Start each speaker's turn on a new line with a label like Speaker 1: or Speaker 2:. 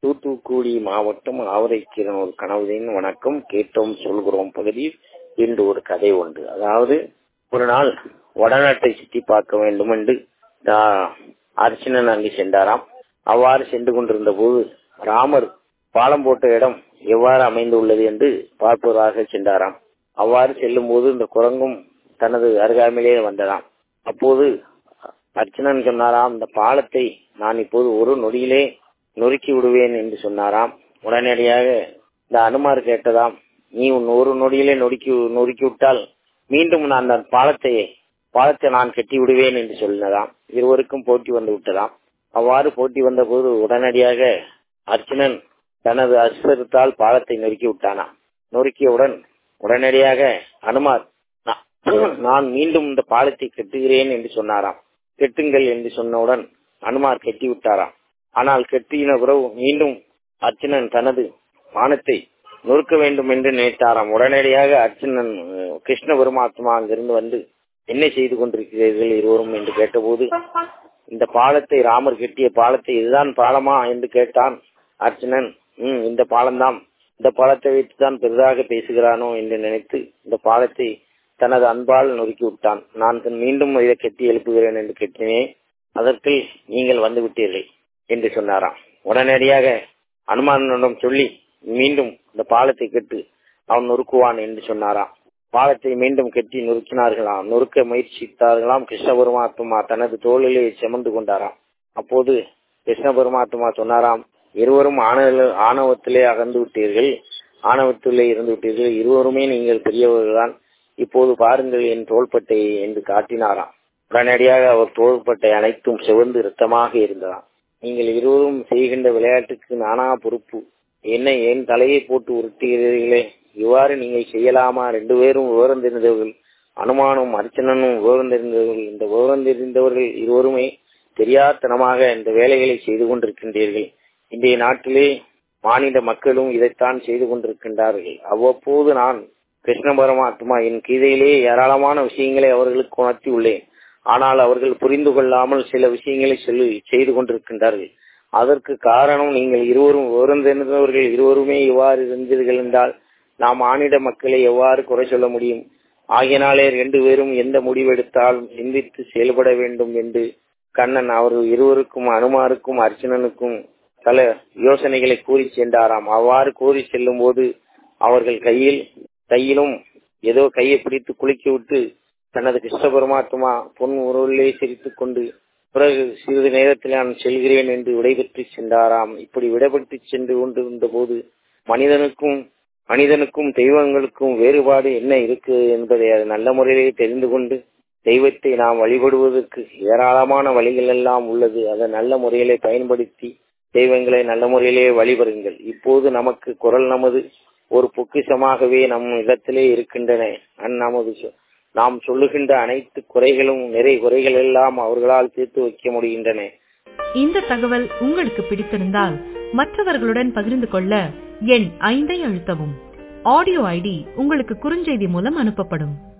Speaker 1: தூத்துக்குடி மாவட்டம் ஆவரைக்கீரன் ஒரு கனவுதின் வணக்கம் கேட்டோம் சொல்கிறோம் பகுதியில் இன்று ஒரு கதை உண்டு அதாவது ஒரு நாள் வடநாட்டை சுற்றி பார்க்க வேண்டும் என்று அர்ச்சனன் அங்கு சென்றாராம் அவ்வாறு சென்று கொண்டிருந்த போது ராமர் பாலம் போட்ட இடம் எவ்வாறு அமைந்துள்ளது என்று பார்ப்பதாக சென்றாராம் அவ்வாறு செல்லும் போது இந்த குரங்கும் தனது அருகாமையிலே வந்ததாம் அப்போது அர்ச்சனன் சொன்னாராம் இந்த பாலத்தை நான் இப்போது ஒரு நொடியிலே நொறுக்கி விடுவேன் என்று சொன்னாராம் உடனடியாக இந்த அனுமார் கேட்டதாம் நீ உன் ஒரு நொடியிலே நொறுக்கி நொறுக்கி விட்டால் மீண்டும் நான் அந்த பாலத்தை பாலத்தை நான் கட்டி விடுவேன் என்று சொன்னதாம் இருவருக்கும் போட்டி வந்து விட்டதாம் அவ்வாறு போட்டி வந்த போது உடனடியாக அர்ச்சனன் தனது அஸ்வரத்தால் பாலத்தை நொறுக்கி விட்டானாம் நொறுக்கியவுடன் உடனடியாக அனுமார் நான் மீண்டும் இந்த பாலத்தை கட்டுகிறேன் என்று சொன்னாராம் கெட்டுங்கள் என்று சொன்னவுடன் அனுமார் கட்டி விட்டாராம் ஆனால் கெட்டின பிறகு மீண்டும் அர்ச்சனன் தனது வானத்தை நொறுக்க வேண்டும் என்று நினைத்தாராம் உடனடியாக அர்ச்சனன் கிருஷ்ண பரமாத்மா அங்கிருந்து வந்து என்ன செய்து கொண்டிருக்கிறீர்கள் இருவரும் என்று கேட்டபோது இந்த பாலத்தை ராமர் கட்டிய பாலத்தை இதுதான் பாலமா என்று கேட்டான் அர்ச்சனன் உம் இந்த பாலம்தான் இந்த பாலத்தை வைத்துதான் பெரிதாக பேசுகிறானோ என்று நினைத்து இந்த பாலத்தை தனது அன்பால் நொறுக்கி விட்டான் நான் மீண்டும் இதை கட்டி எழுப்புகிறேன் என்று கேட்டினேன் அதற்குள் நீங்கள் வந்து விட்டீர்கள் என்று சொன்னாராம் உடனடியாக அனுமானிடம் சொல்லி மீண்டும் இந்த பாலத்தை கட்டு அவன் நொறுக்குவான் என்று சொன்னாராம் பாலத்தை மீண்டும் கட்டி நொறுக்கினார்களாம் நொறுக்க முயற்சித்தார்களாம் கிருஷ்ண பரமாத்மா தனது தோளிலே சுமந்து கொண்டாராம் அப்போது கிருஷ்ண பரமாத்மா சொன்னாராம் இருவரும் ஆணவத்திலே அகர்ந்து விட்டீர்கள் ஆணவத்திலே இருந்து விட்டீர்கள் இருவருமே நீங்கள் பெரியவர்கள்தான் இப்போது பாருங்கள் என் தோள்பட்டை என்று காட்டினாராம் உடனடியாக அவர் தோள்பட்டை அனைத்தும் சிவந்து இரத்தமாக இருந்ததாம் நீங்கள் இருவரும் செய்கின்ற விளையாட்டுக்கு நானா பொறுப்பு என்ன என் தலையை போட்டு உருட்டுகிறீர்களே இவ்வாறு நீங்கள் செய்யலாமா ரெண்டு பேரும் விவரம் தெரிந்தவர்கள் அனுமானும் அர்ச்சனனும் விவரம் தெரிந்தவர்கள் இந்த விவரம் தெரிந்தவர்கள் இருவருமே தெரியாதனமாக இந்த வேலைகளை செய்து கொண்டிருக்கின்றீர்கள் இன்றைய நாட்டிலே மாநில மக்களும் இதைத்தான் செய்து கொண்டிருக்கின்றார்கள் அவ்வப்போது நான் கிருஷ்ண பரமாத்மா என் கீதையிலே ஏராளமான விஷயங்களை அவர்களுக்கு உணர்த்தி உள்ளேன் ஆனால் அவர்கள் புரிந்து கொள்ளாமல் சில விஷயங்களை சொல்லி செய்து கொண்டிருக்கின்றார்கள் அதற்கு காரணம் நீங்கள் இருவரும் விவரம் தெரிந்தவர்கள் இருவருமே இவ்வாறு இருந்தீர்கள் என்றால் நாம் மானிட மக்களை எவ்வாறு குறை சொல்ல முடியும் ஆகியனாலே ரெண்டு பேரும் எந்த முடிவெடுத்தாலும் சிந்தித்து செயல்பட வேண்டும் என்று கண்ணன் அவர்கள் இருவருக்கும் அனுமாருக்கும் அர்ச்சனனுக்கும் பல யோசனைகளை கூறி சென்றாராம் அவ்வாறு கூறி செல்லும் போது அவர்கள் கையில் கையிலும் ஏதோ கையை பிடித்து குலுக்கி விட்டு தனது கிருஷ்ண பரமாத்மா பொன் உருவிலே சிரித்துக் கொண்டு பிறகு சிறிது நேரத்தில் நான் செல்கிறேன் என்று விடைபெற்று சென்றாராம் இப்படி விடைபெற்று சென்று கொண்டிருந்த போது மனிதனுக்கும் மனிதனுக்கும் தெய்வங்களுக்கும் வேறுபாடு என்ன இருக்கு என்பதை அது நல்ல முறையிலே தெரிந்து கொண்டு தெய்வத்தை நாம் வழிபடுவதற்கு ஏராளமான வழிகள் எல்லாம் உள்ளது அதை நல்ல முறையிலே பயன்படுத்தி தெய்வங்களை நல்ல முறையிலே வழிபடுங்கள் இப்போது நமக்கு குரல் நமது ஒரு பொக்கிஷமாகவே நம் இடத்திலே இருக்கின்றன நமது நாம் சொல்லுகின்ற அனைத்து குறைகளும் நிறை குறைகள் எல்லாம் அவர்களால் தீர்த்து வைக்க முடிகின்றன
Speaker 2: இந்த தகவல் உங்களுக்கு பிடித்திருந்தால் மற்றவர்களுடன் பகிர்ந்து கொள்ள எண் ஐந்தை அழுத்தவும் ஆடியோ ஐடி உங்களுக்கு குறுஞ்செய்தி மூலம் அனுப்பப்படும்